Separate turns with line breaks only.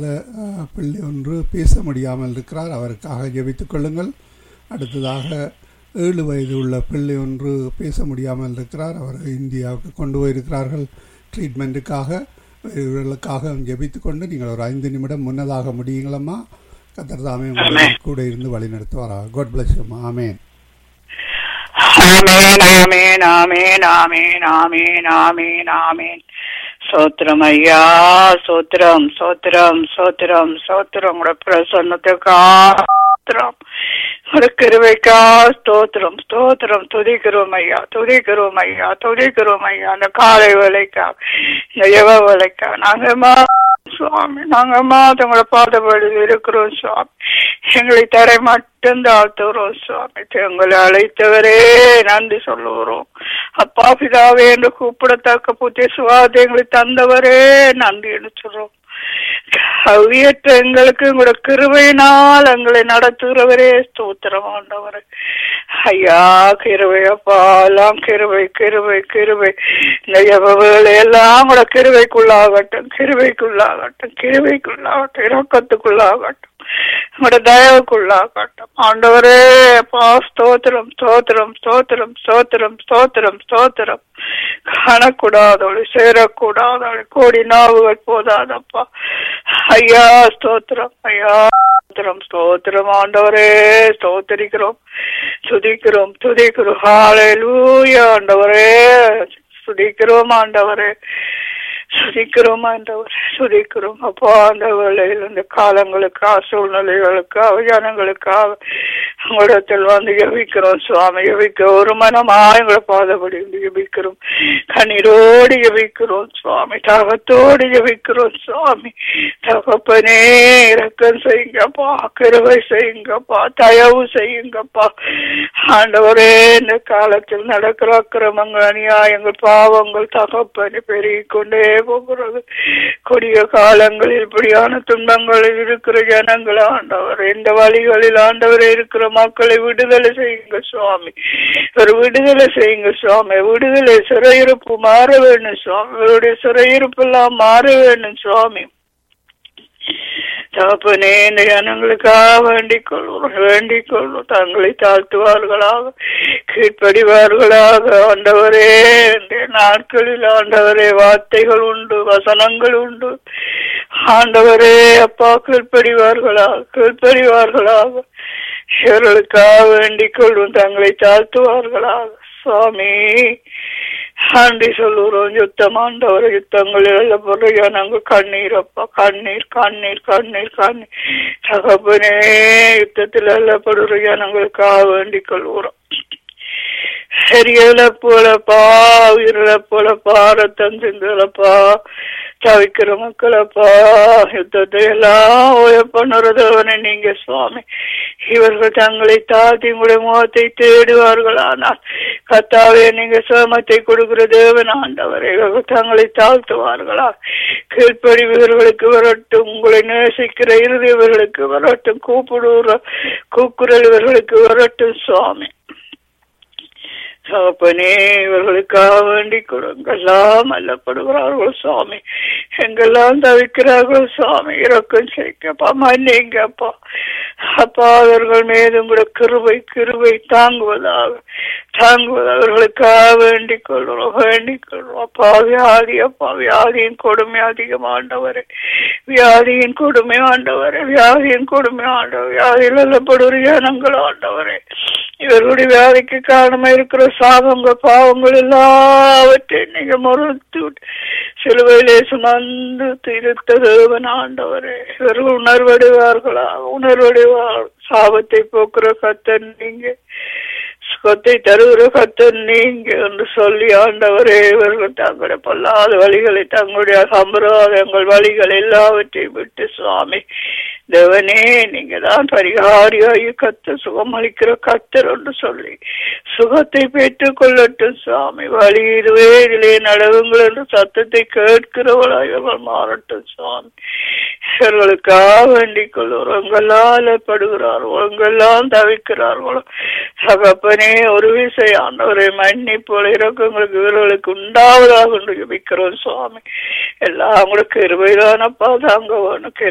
மாத அஹ், பிள்ளை ஒன்று பேச முடியாமல் இருக்கிறார் அவருக்காக ஜெபித்துக் கொள்ளுங்கள் அடுத்ததாக ஏழு வயது உள்ள பிள்ளை ஒன்று பேச முடியாமல் இருக்கிறார் அவர் இந்தியாவுக்கு கொண்டு போயிருக்கிறார்கள் ட்ரீட்மெண்ட்டுக்காக இவர்களுக்காக ஜெபித்துக் கொண்டு நீங்கள் ஒரு ஐந்து நிமிடம் முன்னதாக முடியுங்களம்மா கத்தர் தாமே உங்களை கூட இருந்து வழி நடத்துவாராக காட் பிளஸ் ஆமேன்
ஆமேன் ஆமேன் ஆமேன் ஆமேன் ஆமேன் ஆமேன் ஆமேன் சோத்திரம் ஐயா சோத்திரம் சோத்திரம் சோத்திரம் சோத்திரம் உங்களோட பிரசன்னத்துக்கா ஸ்தோத்திரம் உங்களோட கிருபைக்கா ஸ்தோத்திரம் ஸ்தோத்திரம் துதிக்கிறோம் ஐயா துதிக்கிறோம் ஐயா துதிக்கிறோம் ஐயா அந்த காலை வேலைக்கா இந்த யவ வேலைக்கா நாங்கம்மா சுவாமி நாங்கம்மா தங்களோட பாதபடியில் இருக்கிறோம் சுவாமி எங்களை தரை மட்டும் தாழ்த்துகிறோம் சுவாமி எங்களை அழைத்தவரே நன்றி சொல்லுகிறோம் அப்பா பிதாவே என்று கூப்பிடத்தக்க புத்திய சுவாதை எங்களை தந்தவரே நன்றி என்று சொல்றோம் கவியற்ற எங்களுக்கு உங்களோட கிருபையினால் எங்களை நடத்துகிறவரே ஸ்தோத்திரம் ஆண்டவர் ஐயா கிருபை அப்பா எல்லாம் கிருபை கிருபை கிருபை இந்த எவ்வளவு எல்லாம் கூட கிருபைக்குள்ளாகட்டும் கிருபைக்குள்ளாகட்டும் கிருபைக்குள்ளாகட்டும் இரக்கத்துக்குள்ளாகட்டும் உங்களோட தயவுக்குள்ளாகட்டும் ஆண்டவரே அப்பா ஸ்தோத்திரம் ஸ்தோத்திரம் ஸ்தோத்திரம் ஸ்தோத்திரம் ஸ்தோத்திரம் ஸ்தோத்திரம் காணக்கூடாதவளை சேரக்கூடாதவளை கோடி நாவுகள் போதாதப்பா ஐயா ஸ்தோத்திரம் ஐயா ஸ்தோத்திரம் ஸ்தோத்திரம் ஆண்டவரே ஸ்தோத்திரிக்கிறோம் துதிக்கிறோம் துதிக்கிறோம் ஹalleluya ஆண்டவரே துதிக்கிறோம் ஆண்டவரே சுதிக்கிறோம் ஆண்டவர் சுதிக்கிறோம் அப்பா அந்த வேளையில் இந்த காலங்களுக்காக சூழ்நிலைகளுக்காக ஜனங்களுக்காக உங்களிடத்தில் வந்து ஜபிக்கிறோம் சுவாமி ஜபிக்க ஒரு மனமா எங்களை பாதபடி ஜபிக்கிறோம் கண்ணீரோடு ஜபிக்கிறோம் சுவாமி தாகத்தோடு ஜபிக்கிறோம் சுவாமி தகப்பனே இறக்கம் செய்யுங்கப்பா கிருவை செய்யுங்கப்பா தயவு செய்யுங்கப்பா ஆண்டவரே இந்த காலத்தில் நடக்கிற அக்கிரமங்கள் அநியாயங்கள் பாவங்கள் தகப்பனே பெருகிக் கொண்டே போகிறது கொடிய காலங்களில் இப்படியான துன்பங்களில் இருக்கிற ஜனங்கள் ஆண்டவர் இந்த வழிகளில் ஆண்டவர் இருக்கிற மக்களை விடுதலை செய்யுங்க சுவாமி ஒரு விடுதலை செய்யுங்க சுவாமி விடுதலை சிறையிருப்பு மாற வேண்டும் சுவாமி இவருடைய சிறையிருப்பு எல்லாம் மாற வேண்டும் சுவாமி தகப்பனே இந்த ஜனங்களுக்காக வேண்டிக் கொள்வோம் வேண்டிக் கொள்வோம் தங்களை தாழ்த்துவார்களாக கீழ்ப்படிவார்களாக ஆண்டவரே இந்த நாட்களில் ஆண்டவரே வார்த்தைகள் உண்டு வசனங்கள் உண்டு ஆண்டவரே அப்பா கீழ்ப்படிவார்களாக கீழ்ப்படிவார்களாக இவர்களுக்காக வேண்டிக் கொள்வோம் தங்களை தாழ்த்துவார்களாக சுவாமி ஆண்டி சொல்லுறோம் யுத்தம் ஆண்டவர் யுத்தங்கள் எழுதப்படுற நாங்கள் கண்ணீர் அப்பா கண்ணீர் கண்ணீர் கண்ணீர் கண்ணீர் தகப்பனே யுத்தத்தில் எழுதப்படுற ஜனங்களுக்காக வேண்டிக் கொள்கிறோம் சரியல போலப்பா உயிரில போலப்பா ரத்தம் சிந்தலப்பா தவிக்கிற மக்களப்பா யுத்தத்தை எல்லாம் ஓய பண்ணுறதவனே நீங்க சுவாமி இவர்கள் தங்களை தாழ்த்தி உங்களுடைய முகத்தை தேடுவார்கள் ஆனால் கத்தாவே நீங்க சிரமத்தை கொடுக்கிற தேவன் ஆண்டவர் இவர்கள் தங்களை தாழ்த்துவார்களா கீழ்ப்படி இவர்களுக்கு வரட்டும் உங்களை நேசிக்கிற இறுதி இவர்களுக்கு வரட்டும் கூப்பிடுற கூக்குரல் இவர்களுக்கு வரட்டும் சுவாமி தகப்பனே இவர்களுக்காக வேண்டிக் கொடுங்கெல்லாம் அல்லப்படுகிறார்கள் சுவாமி எங்கெல்லாம் தவிக்கிறார்கள் சுவாமி இறக்கம் செய்யப்பா மன்னிங்கப்பா அப்பா அவர்கள் மீது கூட கிருபை கிருபை தாங்குவதாக தாங்குவது அவர்களுக்காக வேண்டிக் கொள்கிறோம் வேண்டிக் கொள்கிறோம் அப்பா வியாதி அப்பா வியாதியின் கொடுமை அதிகம் ஆண்டவரே வியாதியின் கொடுமை ஆண்டவரே வியாதியின் கொடுமை ஆண்டவர் வியாதியில் அல்லப்படுகிற ஜனங்கள் ஆண்டவரே இவர்களுடைய வியாதிக்கு காரணமா இருக்கிற சாபங்கள் பாவங்கள் எல்லாவற்றையும் நீங்க மறுத்து சிலுவையிலே சுமந்து திருத்த தேவன் ஆண்டவரே இவர்கள் உணர்வடைவார்களா உணர்வடைவார் சாபத்தை போக்குற கத்தன் நீங்க சுகத்தை தருகிற கத்தன் நீங்க என்று சொல்லி ஆண்டவரே இவர்கள் தங்களுடைய பொல்லாத வழிகளை தங்களுடைய சம்பிரதாயங்கள் வழிகள் எல்லாவற்றையும் விட்டு சுவாமி தேவனே நீங்க தான் பரிகாரியாகி கத்த சுகம் அளிக்கிற கத்தர் என்று சொல்லி சுகத்தை பெற்றுக் கொள்ளட்டும் சுவாமி வழி இதுவே இதிலே நடவுங்கள் என்று சத்தத்தை கேட்கிறவளாய் இவர்கள் மாறட்டும் சுவாமி இவர்களுக்காக வேண்டிக் கொள்வோர் எங்கெல்லாம் அலப்படுகிறார்களோ எங்கெல்லாம் தவிக்கிறார்களோ சகப்பனே ஒரு விசை ஆண்டவரை மன்னிப்போல் இறக்கங்களுக்கு இவர்களுக்கு உண்டாவதாக என்று ஜபிக்கிறோம் சுவாமி எல்லாம் உங்களுக்கு இருவைதானப்பா தாங்க வேணும்